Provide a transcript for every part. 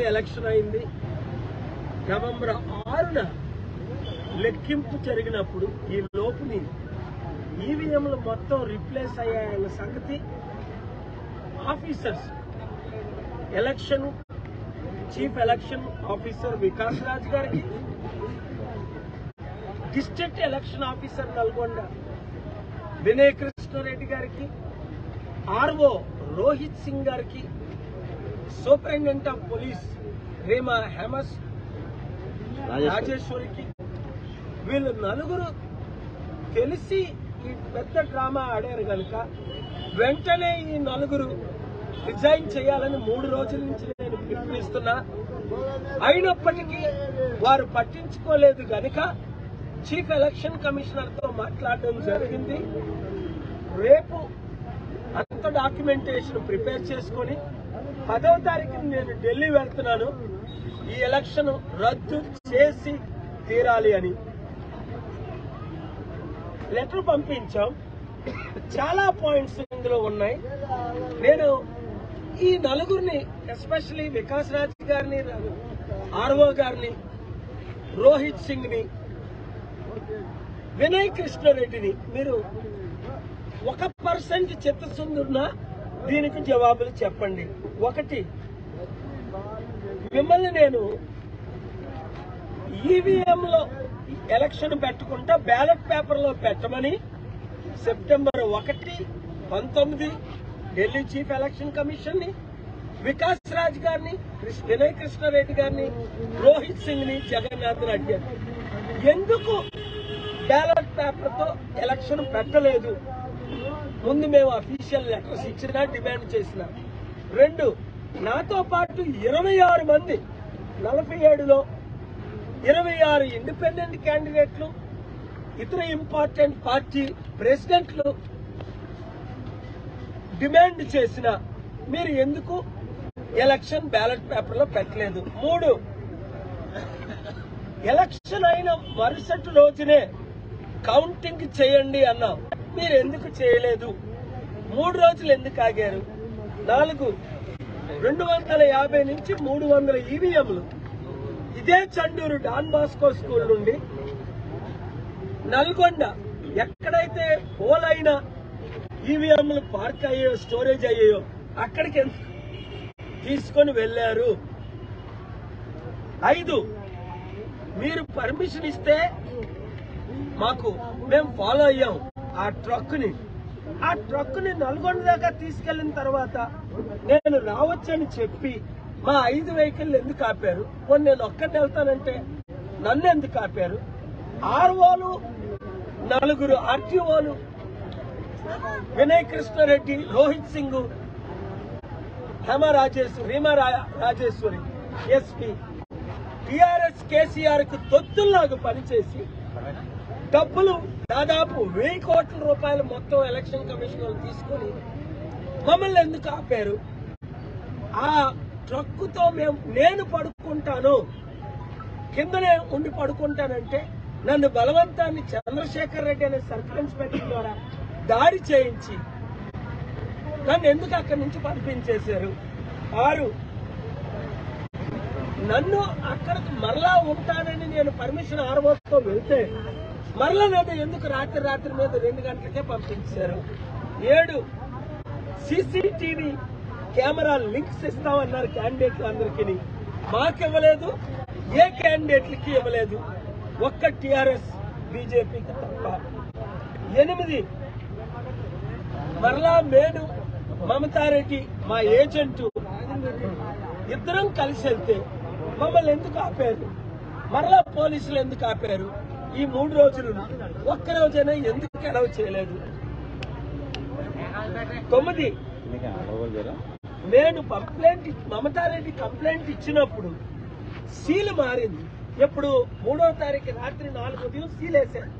election అయింది November ఆరున లెక్కింపు జరిగినప్పుడు ఈ లోపుని ఈవీఎంలు మొత్తం రిప్లేస్ అయ్యాయన్న సంగతి officers election chief election officer Vikas Raj గారికి district election officer Nalgonda Vinay Krishna Reddy గారికి ఆర్ఓ రోహిత్ సింగ్ గారికి సూపరింటెండెంట్ ఆఫ్ పోలీస్ రేమా హేమస్ రాజేశ్వరికి వీళ్ళు నలుగురు తెలిసి ఈ పెద్ద డ్రామా ఆడారు కనుక వెంటనే ఈ నలుగురు రిజైన్ చేయాలని మూడు రోజుల నుంచి నేను పిలుపునిస్తున్నా అయినప్పటికీ వారు పట్టించుకోలేదు గనుక చీఫ్ ఎలక్షన్ కమిషనర్ తో మాట్లాడడం జరిగింది రేపు అంత డాక్యుమెంటేషన్ ప్రిపేర్ చేసుకొని పదవ తారీఖున నేను ఢిల్లీ వెళ్తున్నాను ఈ ఎలక్షన్ రద్దు చేసి తీరాలి అని లెటర్ పంపించాం చాలా పాయింట్స్ ఇందులో ఉన్నాయి నేను ఈ నలుగురిని ఎస్పెషలీ వికాస్ రాజ్ గారిని ఆర్ఓ గారిని రోహిత్ సింగ్ ని వినయ్ కృష్ణారెడ్డిని మీరు ఒక పర్సెంట్ చిత్తశుద్ధున్నా దీనికి జవాబులు చెప్పండి ఒకటి మిమ్మల్ని నేను ఈవీఎం లో ఎలక్షన్ పెట్టుకుంటా బ్యాలెట్ పేపర్ లో పెట్టమని సెప్టెంబర్ ఒకటి పంతొమ్మిది ఢిల్లీ చీఫ్ ఎలక్షన్ కమిషన్ ని వికాస్ రాజ్ గారిని కృష్ణ- వినయ్ కృష్ణారెడ్డి గారిని రోహిత్ సింగ్ ని జగన్నాథ్ అడిగారు ఎందుకు బ్యాలెట్ పేపర్ తో ఎలక్షన్ పెట్టలేదు ముందు మేము అఫీషియల్ లెటర్స్ ఇచ్చినా డిమాండ్ చేసిన రెండు నాతో పాటు ఇరవై ఆరు మంది నలభై ఏడులో ఇరవై ఆరు ఇండిపెండెంట్ క్యాండిడేట్లు ఇతర ఇంపార్టెంట్ పార్టీ ప్రెసిడెంట్లు డిమాండ్ చేసిన మీరు ఎందుకు ఎలక్షన్ బ్యాలెట్ పేపర్ లో పెట్టలేదు మూడు ఎలక్షన్ అయిన మరుసటి రోజునే కౌంటింగ్ చేయండి అన్నాం మీరు ఎందుకు చేయలేదు మూడు రోజులు ఎందుకు ఆగారు నాలుగు రెండు వందల యాభై నుంచి మూడు వందల ఈవీఎంలు ఇదే చండూరు డాన్ బాస్కో స్కూల్ నుండి నల్గొండ ఎక్కడైతే పోలైన ఈవీఎంలు పార్క్ అయ్యాయో స్టోరేజ్ అయ్యాయో అక్కడికి ఎందుకు తీసుకొని వెళ్ళారు ఐదు మీరు పర్మిషన్ ఇస్తే మాకు మేము ఫాలో అయ్యాం ఆ ట్రక్ ని ఆ ట్రక్ ని నల్గొండ దాకా తీసుకెళ్లిన తర్వాత నేను రావచ్చని చెప్పి మా ఐదు వెహికల్ ఎందుకు ఆపారు కొన్ని నేను ఒక్కటి వెళ్తానంటే నన్ను ఎందుకు ఆపారు ఆర్ఓలు నలుగురు ఆర్టీఓలు వినయ్ కృష్ణారెడ్డి రోహిత్ సింగ్ హేమ రాజేశ్వరి రీమా రా- రాజేశ్వరి ఎస్పీ టిఆర్ఎస్ కేసీఆర్ కు తొత్తుల్లాగా పనిచేసి డబ్బులు దాదాపు వెయ్యి కోట్ల రూపాయలు మొత్తం ఎలక్షన్ కమిషన్ వాళ్ళు తీసుకొని మమ్మల్ని ఎందుకు ఆపారు ఆ ట్రక్కుతో మేము నేను పడుకుంటాను కిందనే ఉండి పడుకుంటానంటే నన్ను బలవంతాన్ని చంద్రశేఖర్ రెడ్డి అనే సర్కిల్ ఇన్స్పెక్టర్ ద్వారా దాడి చేయించి నన్ను ఎందుకు అక్కడి నుంచి పంపించేశారు ఆరు నన్ను అక్కడికి మరలా ఉంటానని నేను పర్మిషన్ ఆర్వోతో వెళ్తే మరలా నన్ను ఎందుకు రాత్రి రాత్రి మీద రెండు గంటలకే పంపించారు ఏడు సీసీటీవీ కెమెరా లింక్స్ ఇస్తామన్నారు క్యాండిడేట్లు అందరికీ మాకివ్వలేదు ఏ క్యాండిడేట్లకి ఇవ్వలేదు ఒక్క టిఆర్ఎస్ బీజేపీకి తప్ప ఎనిమిది మరలా నేను మమతారెడ్డి మా ఏజెంటు ఇద్దరం కలిసి వెళ్తే మమ్మల్ని ఎందుకు ఆపారు మరలా పోలీసులు ఎందుకు ఆపారు ఈ మూడు రోజులు ఒక్క రోజైనా ఎందుకు అలవ్ చేయలేదు తొమ్మిది నేను కంప్లైంట్ ఇచ్- మమతారెడ్డి కంప్లైంట్ ఇచ్చినప్పుడు సీల్ మారింది ఎప్పుడు మూడో తారీఖు రాత్రి నాలుగు ఉదయం సీల్ వేశారు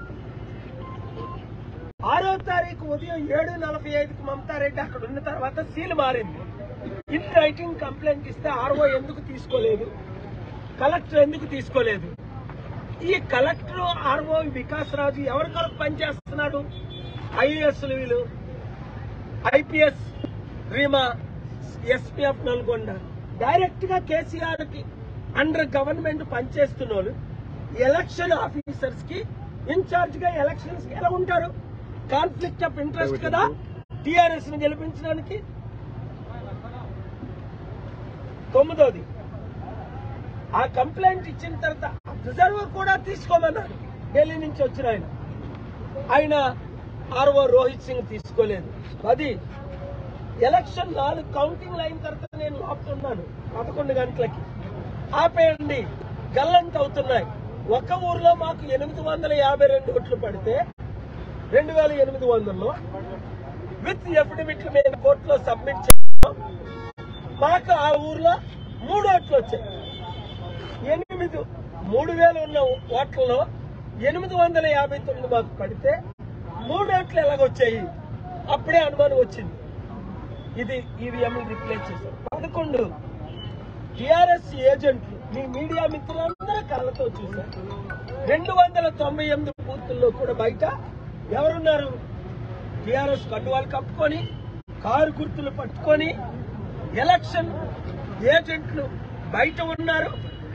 ఆరో తారీఖు ఉదయం ఏడు నలభై ఐదుకి మమతారెడ్డి అక్కడ ఉన్న తర్వాత సీల్ మారింది ఇన్ రైటింగ్ కంప్లైంట్ ఇస్తే ఆర్ఓ ఎందుకు తీసుకోలేదు కలెక్టర్ ఎందుకు తీసుకోలేదు ఈ కలెక్టర్ ఆర్ఓ వికాస్ రాజు ఎవరి కొరకు పనిచేస్తున్నాడు ఐఏఎస్ వీళ్ళు ఐపీఎస్ రీమా ఎస్పీఎఫ్ నల్గొండ డైరెక్ట్ గా కేసీఆర్ కి అండర్ గవర్నమెంట్ పనిచేస్తున్న వాళ్ళు ఎలక్షన్ ఆఫీసర్స్ కి ఇన్ఛార్జ్ గా ఎలక్షన్స్ కి ఎలా ఉంటారు కాన్ఫ్లిక్ట్ ఆఫ్ ఇంట్రెస్ట్ కదా టిఆర్ఎస్ ని గెలిపించడానికి తొమ్మిదోది ఆ కంప్లైంట్ ఇచ్చిన తర్వాత అబ్జర్వర్ కూడా తీసుకోమన్నాడు ఢిల్లీ నుంచి వచ్చిన ఆయన ఆయన ఆర్ఓ రోహిత్ సింగ్ తీసుకోలేదు పది ఎలక్షన్ నాలుగు కౌంటింగ్ అయిన తర్వాత నేను లోపల ఉన్నాను పదకొండు గంటలకి ఆపేయండి గల్లంత అవుతున్నాయి ఒక ఊర్లో మాకు ఎనిమిది వందల యాభై రెండు ఓట్లు పడితే రెండు వేల ఎనిమిది వందల్లో విత్ ఎఫిడవిట్లు మేము కోర్టులో సబ్మిట్ చేస్తాం మాకు ఆ ఊర్లో మూడు ఓట్లు వచ్చాయి ఎనిమిది మూడు వేలు ఉన్న ఓట్లలో ఎనిమిది వందల యాభై తొమ్మిది మాకు పడితే మూడు ఓట్లు ఎలాగొచ్చాయి అప్పుడే అనుమానం వచ్చింది ఇది ఈవీఎంలు రిప్లేస్ చేశారు పదకొండు టిఆర్ఎస్ ఏజెంట్లు మీ మీడియా మిత్రులందరూ కళ్ళతో చూశారు రెండు వందల తొంభై ఎనిమిది బూతుల్లో కూడా బయట ఎవరున్నారు టిఆర్ఎస్ కట్టువాలు కప్పుకొని కారు గుర్తులు పట్టుకొని ఎలక్షన్ ఏజెంట్లు బయట ఉన్నారు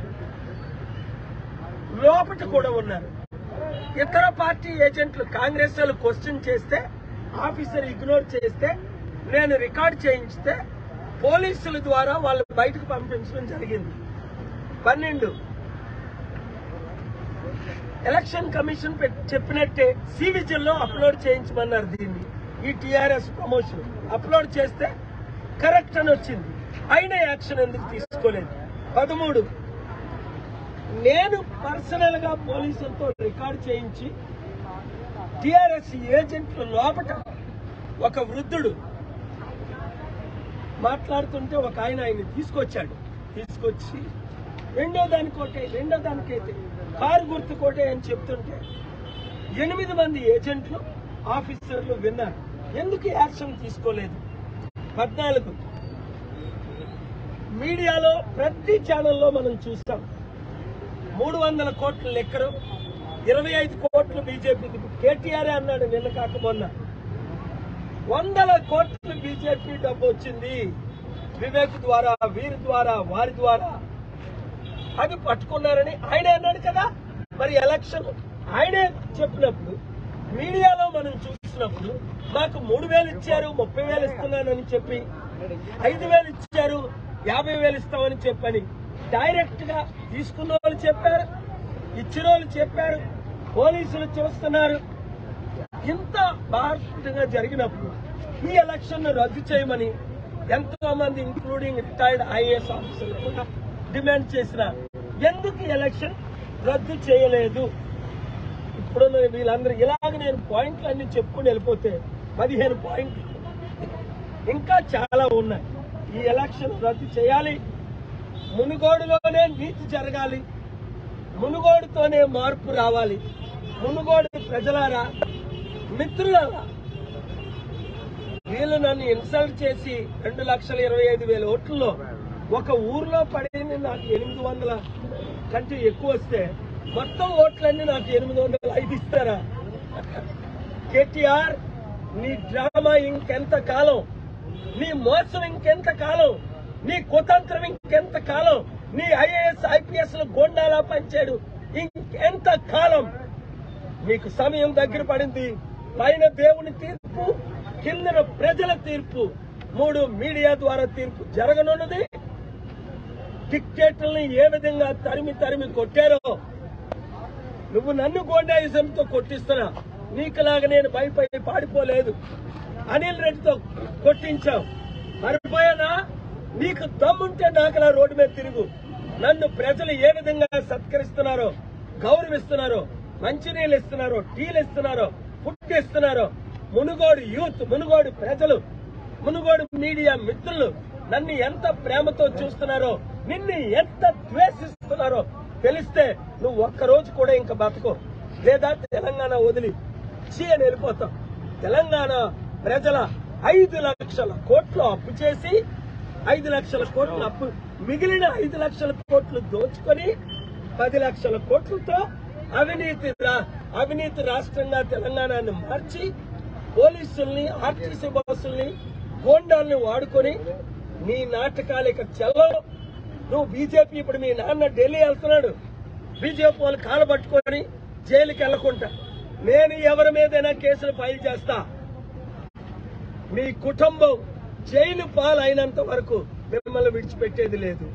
లోపట కూడా ఉన్నారు ఇతర పార్టీ ఏజెంట్లు కాంగ్రెస్ వాళ్ళు క్వశ్చన్ చేస్తే ఆఫీసర్ ఇగ్నోర్ చేస్తే నేను రికార్డ్ చేయించితే పోలీసుల ద్వారా వాళ్ళు బయటకు పంపించడం జరిగింది పన్నెండు ఎలక్షన్ కమిషన్ పెట్- చెప్పినట్టే సి విజిల్ లో అప్లోడ్ చేయించమన్నారు దీన్ని ఈ టిఆర్ఎస్ ప్రమోషన్ అప్లోడ్ చేస్తే కరెక్ట్ అని వచ్చింది అయినా యాక్షన్ ఎందుకు తీసుకోలేదు పదమూడు నేను పర్సనల్ గా పోలీసులతో రికార్డ్ చేయించి టిఆర్ఎస్ ఏజెంట్ల లోపట ఒక వృద్ధుడు మాట్లాడుతుంటే ఒక ఆయన ఆయన తీసుకొచ్చాడు తీసుకొచ్చి రెండో దానికోటే రెండో దానికైతే కారు గుర్తు కోటే అని చెప్తుంటే ఎనిమిది మంది ఏజెంట్లు ఆఫీసర్లు విన్నారు ఎందుకు యాక్షన్ తీసుకోలేదు పద్నాలుగు మీడియాలో ప్రతి ఛానల్లో మనం చూస్తాం మూడు వందల కోట్ల లెక్కరు ఇరవై ఐదు కోట్లు బీజేపీకి కేటీఆర్ అన్నాడు నిన్న కాక మొన్న వందల కోట్లు బీజేపీ డబ్బు వచ్చింది వివేక్ ద్వారా వీరి ద్వారా వారి ద్వారా అది పట్టుకున్నారని ఆయనే అన్నాడు కదా మరి ఎలక్షన్ ఆయనే చెప్పినప్పుడు మీడియాలో మనం చూసినప్పుడు మాకు మూడు వేలు ఇచ్చారు ముప్పై వేలు ఇస్తున్నానని చెప్పి ఐదు వేలు ఇచ్చారు యాభై వేలు ఇస్తామని చెప్పని డైరెక్ట్ గా తీసుకున్న వాళ్ళు చెప్పారు ఇచ్చిన వాళ్ళు చెప్పారు పోలీసులు చూస్తున్నారు ఇంత బాధ్యతగా జరిగినప్పుడు ఈ ఎలక్షన్ రద్దు చేయమని ఎంతో మంది ఇంక్లూడింగ్ రిటైర్డ్ ఐఏఎస్ ఆఫీసర్లు కూడా డిమాండ్ చేసిన ఎందుకు ఈ ఎలక్షన్ రద్దు చేయలేదు ఇప్పుడు వీళ్ళందరూ ఇలాగ నేను పాయింట్లు అన్ని చెప్పుకుని వెళ్ళిపోతే పదిహేను పాయింట్లు ఇంకా చాలా ఉన్నాయి ఈ ఎలక్షన్ రద్దు చేయాలి మునుగోడులోనే నీతి జరగాలి మునుగోడుతోనే మార్పు రావాలి మునుగోడు ప్రజలారా మిత్రులారా వీళ్ళు నన్ను ఇన్సల్ట్ చేసి రెండు లక్షల ఇరవై ఐదు వేల ఓట్లలో ఒక ఊర్లో పడింది నాకు ఎనిమిది వందల కంటే ఎక్కువ వస్తే మొత్తం ఓట్లన్నీ నాకు ఎనిమిది వందల ఐదు ఇస్తారా కేటీఆర్ నీ డ్రామా ఇంకెంత కాలం నీ మోసం ఇంకెంత కాలం నీ కుతంత్రం ఇంకెంత కాలం నీ ఐఏఎస్ ఐపీఎస్ గోండాలా పంచాడు ఇంకెంత కాలం మీకు సమయం దగ్గర పడింది పైన దేవుని తీర్పు కిందన ప్రజల తీర్పు మూడు మీడియా ద్వారా తీర్పు జరగనున్నది డిక్టేటర్ని ఏ విధంగా తరిమి తరిమి కొట్టారో నువ్వు నన్ను గోండాయిజంతో కొట్టిస్తున్నా నీకులాగా నేను భయపడి పాడిపోలేదు అనిల్ రెడ్డితో కొట్టించావు మరిపోయానా నీకు దమ్ముంటే నాకులా రోడ్డు మీద తిరుగు నన్ను ప్రజలు ఏ విధంగా సత్కరిస్తున్నారో గౌరవిస్తున్నారో మంచినీళ్ళు ఇస్తున్నారో టీలు ఇస్తున్నారో ఫుడ్ ఇస్తున్నారో మునుగోడు యూత్ మునుగోడు ప్రజలు మునుగోడు మీడియా మిత్రులు నన్ను ఎంత ప్రేమతో చూస్తున్నారో నిన్ను ఎంత ద్వేషిస్తున్నారో తెలిస్తే నువ్వు ఒక్క రోజు కూడా ఇంకా బతకో లేదా తెలంగాణ వదిలి చీ అని వెళ్ళిపోతాం తెలంగాణ ప్రజల ఐదు లక్షల కోట్లు అప్పు చేసి ఐదు లక్షల కోట్లు అప్పు మిగిలిన ఐదు లక్షల కోట్లు దోచుకొని పది లక్షల కోట్లతో అవినీతి రా- అవినీతి రాష్ట్రంగా తెలంగాణను మార్చి పోలీసుల్ని ఆర్టీసీ బస్సుల్ని గోండాల్ని వాడుకొని నీ నాటకాలు ఇక చెల్లో నువ్వు బీజేపీ ఇప్పుడు మీ నాన్న ఢిల్లీ వెళ్తున్నాడు బీజేపీ వాళ్ళు కాలు పట్టుకొని జైలుకి వెళ్లకుండా నేను ఎవరి మీదైనా కేసులు ఫైల్ చేస్తా మీ కుటుంబం జైలు పాలైనంత వరకు మిమ్మల్ని విడిచిపెట్టేది లేదు